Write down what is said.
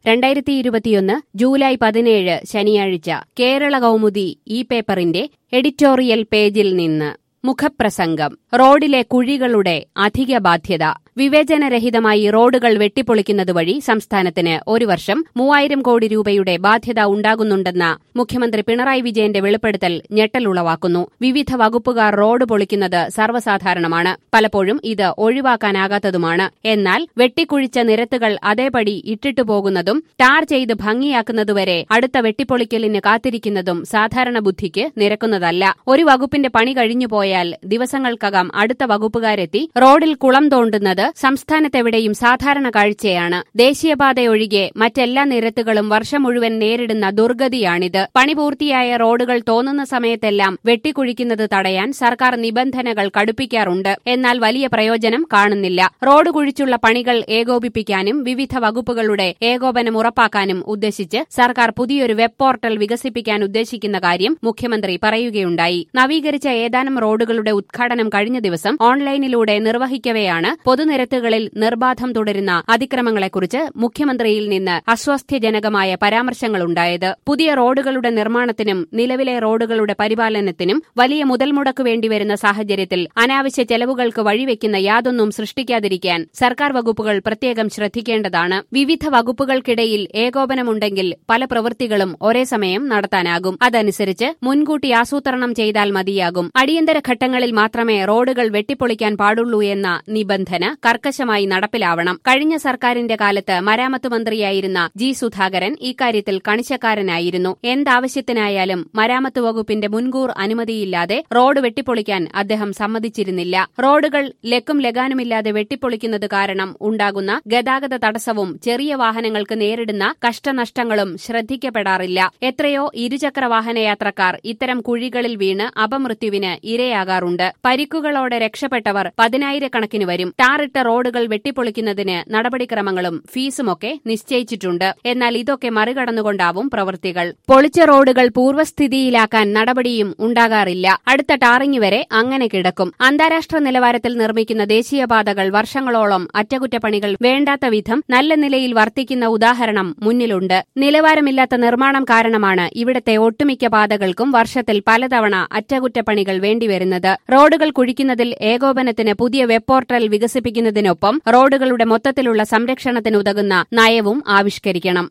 രണ്ടായിരത്തി ഇരുപത്തിയൊന്ന് ജൂലൈ പതിനേഴ് ശനിയാഴ്ച കേരള കൗമുദി ഈ പേപ്പറിന്റെ എഡിറ്റോറിയൽ പേജിൽ നിന്ന് മുഖപ്രസംഗം റോഡിലെ കുഴികളുടെ അധിക ബാധ്യത വിവേചനരഹിതമായി റോഡുകൾ വെട്ടിപ്പൊളിക്കുന്നത് വഴി സംസ്ഥാനത്തിന് ഒരു വർഷം മൂവായിരം കോടി രൂപയുടെ ബാധ്യത ഉണ്ടാകുന്നുണ്ടെന്ന മുഖ്യമന്ത്രി പിണറായി വിജയന്റെ വെളിപ്പെടുത്തൽ ഞെട്ടലുളവാക്കുന്നു വിവിധ വകുപ്പുകാർ റോഡ് പൊളിക്കുന്നത് സർവ്വസാധാരണമാണ് പലപ്പോഴും ഇത് ഒഴിവാക്കാനാകാത്തതുമാണ് എന്നാൽ വെട്ടിക്കുഴിച്ച നിരത്തുകൾ അതേപടി ഇട്ടിട്ടു പോകുന്നതും ടാർ ചെയ്ത് ഭംഗിയാക്കുന്നതുവരെ അടുത്ത വെട്ടിപ്പൊളിക്കലിന് കാത്തിരിക്കുന്നതും സാധാരണ ബുദ്ധിക്ക് നിരക്കുന്നതല്ല ഒരു വകുപ്പിന്റെ പണി കഴിഞ്ഞുപോയാൽ ദിവസങ്ങൾക്കകം അടുത്ത വകുപ്പുകാരെത്തി റോഡിൽ കുളം തോണ്ടുന്നത് സംസ്ഥാനത്തെവിടെയും സാധാരണ കാഴ്ചയാണ് ദേശീയപാതയൊഴികെ മറ്റെല്ലാ നിരത്തുകളും വർഷം മുഴുവൻ നേരിടുന്ന ദുർഗതിയാണിത് പണി പൂർത്തിയായ റോഡുകൾ തോന്നുന്ന സമയത്തെല്ലാം വെട്ടിക്കുഴിക്കുന്നത് തടയാൻ സർക്കാർ നിബന്ധനകൾ കടുപ്പിക്കാറുണ്ട് എന്നാൽ വലിയ പ്രയോജനം കാണുന്നില്ല റോഡ് കുഴിച്ചുള്ള പണികൾ ഏകോപിപ്പിക്കാനും വിവിധ വകുപ്പുകളുടെ ഏകോപനം ഉറപ്പാക്കാനും ഉദ്ദേശിച്ച് സർക്കാർ പുതിയൊരു വെബ് പോർട്ടൽ വികസിപ്പിക്കാൻ ഉദ്ദേശിക്കുന്ന കാര്യം മുഖ്യമന്ത്രി പറയുകയുണ്ടായി നവീകരിച്ച ഏതാനും റോഡുകളുടെ ഉദ്ഘാടനം കഴിഞ്ഞ ദിവസം ഓൺലൈനിലൂടെ നിർവഹിക്കവെയാണ് പൊതുനിരത്തുകളിൽ നിർബാധം തുടരുന്ന അതിക്രമങ്ങളെക്കുറിച്ച് മുഖ്യമന്ത്രിയിൽ നിന്ന് അസ്വാസ്ഥ്യജനകമായ പരാമർശങ്ങളുണ്ടായത് പുതിയ റോഡുകളുടെ നിർമ്മാണത്തിനും നിലവിലെ റോഡുകളുടെ പരിപാലനത്തിനും വലിയ മുതൽമുടക്ക് വേണ്ടിവരുന്ന സാഹചര്യത്തിൽ അനാവശ്യ ചെലവുകൾക്ക് വഴിവെക്കുന്ന യാതൊന്നും സൃഷ്ടിക്കാതിരിക്കാൻ സർക്കാർ വകുപ്പുകൾ പ്രത്യേകം ശ്രദ്ധിക്കേണ്ടതാണ് വിവിധ വകുപ്പുകൾക്കിടയിൽ ഏകോപനമുണ്ടെങ്കിൽ പല പ്രവൃത്തികളും ഒരേ സമയം നടത്താനാകും അതനുസരിച്ച് മുൻകൂട്ടി ആസൂത്രണം ചെയ്താൽ മതിയാകും അടിയന്തര ഘട്ടങ്ങളിൽ മാത്രമേ റോഡുകൾ വെട്ടിപ്പൊളിക്കാൻ പാടുള്ളൂ എന്ന നിബന്ധന കർക്കശമായി നടപ്പിലാവണം കഴിഞ്ഞ സർക്കാരിന്റെ കാലത്ത് മരാമത്ത് മന്ത്രിയായിരുന്ന ജി സുധാകരൻ ഇക്കാര്യത്തിൽ കണിശക്കാരനായിരുന്നു എന്താവശ്യത്തിനായാലും മരാമത്ത് വകുപ്പിന്റെ മുൻകൂർ അനുമതിയില്ലാതെ റോഡ് വെട്ടിപ്പൊളിക്കാൻ അദ്ദേഹം സമ്മതിച്ചിരുന്നില്ല റോഡുകൾ ലക്കും ലഗാനുമില്ലാതെ വെട്ടിപ്പൊളിക്കുന്നത് കാരണം ഉണ്ടാകുന്ന ഗതാഗത തടസ്സവും ചെറിയ വാഹനങ്ങൾക്ക് നേരിടുന്ന കഷ്ടനഷ്ടങ്ങളും ശ്രദ്ധിക്കപ്പെടാറില്ല എത്രയോ ഇരുചക്ര വാഹനയാത്രക്കാർ ഇത്തരം കുഴികളിൽ വീണ് അപമൃത്യുവിന് ഇരയാകാറുണ്ട് പരിക്കുകളോടെ രക്ഷപ്പെട്ടവർ പതിനായിരക്കണക്കിന് വരും ടാറിട്ട റോഡുകൾ വെട്ടിപ്പൊളിക്കുന്നതിന് നടപടിക്രമങ്ങളും ഫീസുമൊക്കെ നിശ്ചയിച്ചിട്ടുണ്ട് എന്നാൽ ഇതൊക്കെ മറികടന്നുകൊണ്ടാവും പ്രവൃത്തികൾ പൊളിച്ച റോഡുകൾ പൂർവ്വസ്ഥിതിയിലാക്കാൻ നടപടിയും ഉണ്ടാകാറില്ല അടുത്ത ടാറിംഗ് വരെ അങ്ങനെ കിടക്കും അന്താരാഷ്ട്ര നിലവാരത്തിൽ നിർമ്മിക്കുന്ന ദേശീയപാതകൾ വർഷങ്ങളോളം അറ്റകുറ്റപ്പണികൾ വേണ്ടാത്ത വിധം നല്ല നിലയിൽ വർത്തിക്കുന്ന ഉദാഹരണം മുന്നിലുണ്ട് നിലവാരമില്ലാത്ത നിർമ്മാണം കാരണമാണ് ഇവിടത്തെ ഒട്ടുമിക്ക പാതകൾക്കും വർഷത്തിൽ പലതവണ അറ്റകുറ്റപ്പണികൾ വേണ്ടിവരുന്നത് റോഡുകൾ കുഴിക്കുന്നതിൽ ഏകോപനത്തിന് പുതിയ വെബ് പോർട്ടൽ വികസിപ്പിക്കുന്നതിനൊപ്പം റോഡുകളുടെ മൊത്തത്തിലുള്ള സംരക്ഷണത്തിനുതകുന്ന നയവും ആവിഷ്കരിക്കണം